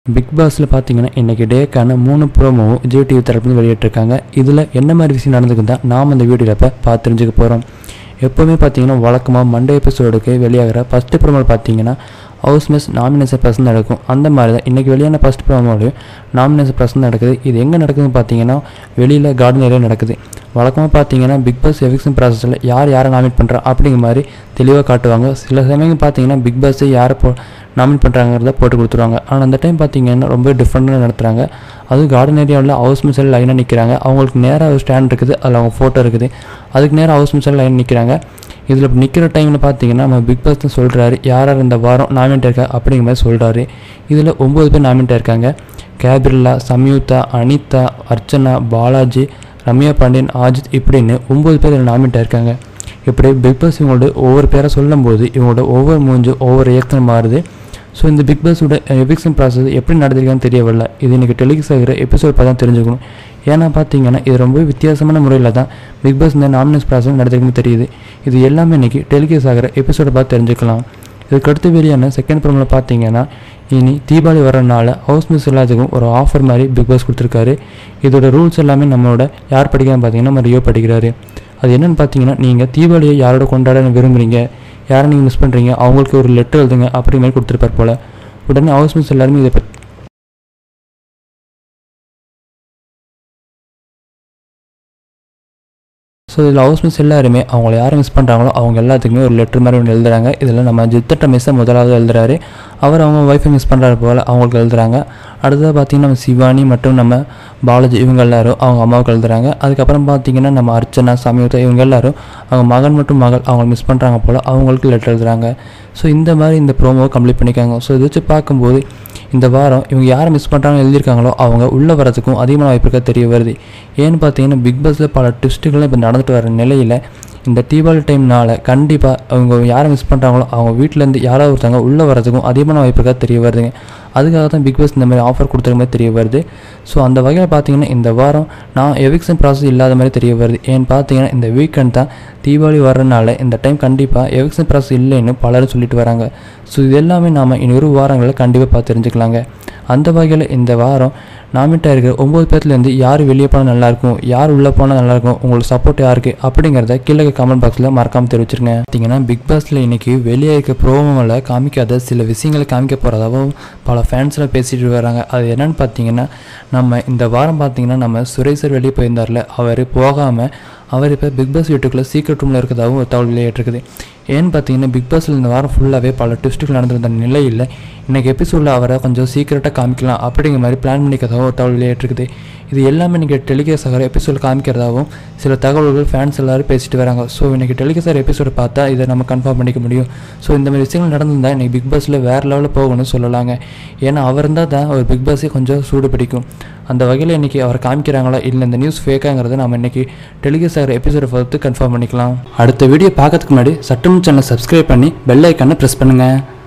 big பாஸில் பார்த்தீங்கன்னா இன்றைக்கி டேக்கான மூணு ப்ரோமோவும் விஜய் டிவி தரப்புல வெளியிட்டிருக்காங்க இதில் என்ன மாதிரி விஷயம் நடந்துக்குதா நாம் இந்த வீடியோவில் இப்போ பார்த்து தெரிஞ்சுக்க போகிறோம் எப்போவுமே பார்த்தீங்கன்னா வழக்கமாக மண்டே எபிசோடுக்கு வெளியாகிற ஃபஸ்ட்டு ப்ரோமோ பார்த்தீங்கன்னா ஹவுஸ் மிஸ் நாமினேஷன் ப்ரெஸ் நடக்கும் அந்த மாதிரி தான் இன்றைக்கி வெளியான ஃபஸ்ட் ப்ரோமோலையும் நாமினேஷன் ப்ரெஸ் நடக்குது இது எங்கே நடக்குதுன்னு பார்த்தீங்கன்னா வெளியில் கார்டன் ஏரியா நடக்குது வழக்கமாக பார்த்தீங்கன்னா பிக் பாஸ் எவிக்ஷன் ப்ராசஸில் யார் யாரை நாமினேட் பண்ணுறா அப்படிங்கிற மாதிரி தெளிவாக காட்டுவாங்க சில சமயம் பார்த்தீங்கன்னா பிக் பாஸ் யாரை போ நாமினேட் பண்ணுறாங்கிறத போட்டு கொடுத்துருவாங்க ஆனால் அந்த டைம் பார்த்தீங்கன்னா ரொம்ப டிஃப்ரெண்ட்டாக நடத்துகிறாங்க அதுவும் கார்டன் ஏரியாவில் ஹவுஸ் மிஸ்ஸில் லைனாக நிற்கிறாங்க அவங்களுக்கு நேராக ஒரு ஸ்டாண்ட் இருக்குது அதில் அவங்க ஃபோட்டோ இருக்குது அதுக்கு நேராக ஹவுஸ் மிஸ்ஸில் லைன் நிற்கிறாங்க இதில் இப்போ நிற்கிற டைமில் பார்த்தீங்கன்னா நம்ம பிக் பாஸ் தான் சொல்கிறாரு யார் யார் இந்த வாரம் நாமினேட் இருக்கா அப்படிங்கிற மாதிரி சொல்கிறாரு இதில் ஒம்பது பேர் நாமினேட் இருக்காங்க கேப்ரில்லா சம்யுக்தா அனிதா அர்ச்சனா பாலாஜி ரம்யா பாண்டியன் ஆஜித் இப்படின்னு ஒம்பது பேர் இதில் நாமினேட் இருக்காங்க இப்படி பிக் பாஸ் இவங்களோட ஒவ்வொரு பேரை சொல்லும்போது இவங்களோட ஒவ்வொரு மூஞ்சும் ஒவ்வொரு ரியாக்ஷன் மாறுது ஸோ இந்த பிக் பாஸோட எவிக்ஷன் ப்ராசஸ் எப்படி நடந்திருக்கான்னு தெரியவில்லை இது இன்றைக்கி டெலிகாஸ்ட் ஆகிற எபிசோட் பார்த்தா தெரிஞ்சுக்கணும் ஏன்னா பார்த்தீங்கன்னா இது ரொம்ப வித்தியாசமான முறையில் தான் பிக் பாஸ் இந்த நாமினேஷன் ப்ராசஸ் நடந்திருக்குன்னு தெரியுது இது எல்லாமே இன்றைக்கி டெலிகாஸ்ட் ஆகிற எபிசோடை பார்த்து தெரிஞ்சுக்கலாம் இதுக்கு அடுத்து வெளியான செகண்ட் ப்ரோமில் பார்த்தீங்கன்னா இனி தீபாவளி வரனால ஹவுஸ் மிஸ் எல்லாத்துக்கும் ஒரு ஆஃபர் மாதிரி பிக் பாஸ் கொடுத்துருக்காரு இதோட ரூல்ஸ் எல்லாமே நம்மளோட யார் படிக்கிறான்னு பார்த்தீங்கன்னா நம்ம ரியோ படிக்கிறாரு அது என்னென்னு பார்த்தீங்கன்னா நீங்கள் தீபாவளியை யாரோட கொண்டாட விரும்புகிறீங்க யாரை நீங்கள் மிஸ் பண்ணுறீங்க அவங்களுக்கு ஒரு லெட்டர் எழுதுங்க அப்படி மாதிரி கொடுத்துருப்பார் போல் உடனே ஹவுஸ் மிஸ் எல்லாருமே இதை பற்றி ஸோ இதில் ஹவுஸ் மிஸ் எல்லாருமே அவங்கள யாரை மிஸ் பண்ணுறாங்களோ அவங்க எல்லாத்துக்குமே ஒரு லெட்டர் மாதிரி ஒன்று எழுதுறாங்க இதில் நம்ம ஜித்தட்ட மிஸ்ஸை முதலாவது எழுதுறாரு அவர் அவங்க ஒய்ஃபை மிஸ் பண்ணுறாரு போல் அவங்களுக்கு எழுதுறாங்க அடுத்ததாக பார்த்தீங்கன்னா நம்ம சிவானி மற்றும் நம்ம பாலாஜி இவங்க எல்லாரும் அவங்க அம்மாவுக்கு எழுதுறாங்க அதுக்கப்புறம் பார்த்தீங்கன்னா நம்ம அர்ச்சனா சமயத்தை இவங்க எல்லாரும் அவங்க மகன் மற்றும் மகள் அவங்க மிஸ் பண்ணுறாங்க போல் அவங்களுக்கு லெட்டர் எழுதுறாங்க ஸோ இந்த மாதிரி இந்த ப்ரோமோவை கம்ப்ளீட் பண்ணிக்காங்க ஸோ இதை வச்சு பார்க்கும்போது இந்த வாரம் இவங்க யாரை மிஸ் பண்ணுறாங்க எழுதியிருக்காங்களோ அவங்க உள்ளே வரதுக்கும் அதிகமான வாய்ப்பு இருக்க தெரிய வருது ஏன்னு பார்த்தீங்கன்னா பிக் பாஸில் பல ட்விஸ்ட்டுகளும் இப்போ நடந்துட்டு வர நிலையில் இந்த தீபாவளி டைம்னால கண்டிப்பாக அவங்க யாரை மிஸ் பண்ணுறாங்களோ அவங்க வீட்டிலேருந்து யாராவது ஒருத்தவங்க உள்ளே வரதுக்கும் அதிகமான வாய்ப்பு இருக்கா தெரிய வருதுங்க அதுக்காக தான் பிக் பாஸ் இந்த மாதிரி ஆஃபர் கொடுத்துருக்க மாதிரி தெரிய வருது ஸோ அந்த வகையில் பார்த்தீங்கன்னா இந்த வாரம் நான் எவிக்ஷன் ப்ராசஸ் இல்லாத மாதிரி தெரிய வருது ஏன்னு பார்த்தீங்கன்னா இந்த வீக்கெண்ட் தான் தீபாவளி வர்றதுனால இந்த டைம் கண்டிப்பாக எவிக்ஷன் ப்ராசஸ் இல்லைன்னு பலரும் சொல்லிட்டு வராங்க ஸோ இது எல்லாமே நாம் இனி ஒரு வாரங்களில் கண்டிப்பாக பார்த்து தெரிஞ்சுக்கலாங்க அந்த வகையில் இந்த வாரம் நாமிட்டாக இருக்கிற ஒம்பது பேர்த்துலேருந்து யார் வெளியே போனால் நல்லாயிருக்கும் யார் உள்ளே போனால் நல்லாயிருக்கும் உங்களுக்கு சப்போர்ட் யாருக்கு அப்படிங்கிறத கீழே கமெண்ட் பாக்ஸில் மறக்காமல் தெரிவிச்சிருங்க பார்த்தீங்கன்னா பிக் பாஸில் இன்றைக்கி வெளியே இருக்க ப்ரோமோவில் காமிக்காத சில விஷயங்களை காமிக்க போகிறதாகவும் பல ஃபேன்ஸ்லாம் பேசிட்டு வராங்க அது என்னன்னு பார்த்தீங்கன்னா நம்ம இந்த வாரம் பார்த்தீங்கன்னா நம்ம சுரேஷ் சார் வெளியே போயிருந்தார்ல அவர் போகாமல் அவர் இப்போ பிக் பாஸ் வீட்டுக்குள்ளே சீக்ரெட் ரூமில் இருக்கிறதாகவும் ஒரு தகவல் வெளியேற்றிருக்குது ஏன்னு பார்த்தீங்கன்னா பிக் பாஸில் இந்த வாரம் ஃபுல்லாகவே பல ட்விஸ்ட்டுகள் நடந்திருந்த நிலையில் இன்றைக்கி எபிசோடில் அவரை கொஞ்சம் சீக்கிரட்டாக காமிக்கலாம் அப்படிங்கிற மாதிரி பிளான் பண்ணிக்கிறதாகவும் ஒரு தகவல் வெளியேற்றிருக்குது இது எல்லாமே இன்றைக்கி டெலிகாஸ்ட் ஆகிற எபிசோட் காமிக்கிறதாகவும் சில தகவல்கள் ஃபேன்ஸ் எல்லோரும் பேசிட்டு வராங்க ஸோ இன்றைக்கி டெலிகாஸ்ட் ஆகிற எபிசோட பார்த்தா இதை நம்ம கன்ஃபார்ம் பண்ணிக்க முடியும் ஸோ இந்த மாதிரி விஷயங்கள் நடந்திருந்தால் இன்றைக்கி பிக் பாஸில் வேறு லெவலில் போகணும்னு சொல்லலாங்க ஏன்னா அவர் இருந்தால் தான் ஒரு பிக் பாஸே கொஞ்சம் சூடு பிடிக்கும் அந்த வகையில் இன்றைக்கி அவர் காமிக்கிறாங்களா இல்லை இந்த நியூஸ் ஃபேக்காங்கிறத நம்ம இன்றைக்கி டெலிகாஸ்ட் ஆகிற எபிசோடை பார்த்து கன்ஃபார்ம் பண்ணிக்கலாம் அடுத்த வீடியோ பார்க்கறதுக்கு முன்னாடி சட்டம் சேனல் சப்ஸ்கிரைப் பண்ணி பெல் ஐக்கானை ப்ரெஸ் பண்ணுங்கள்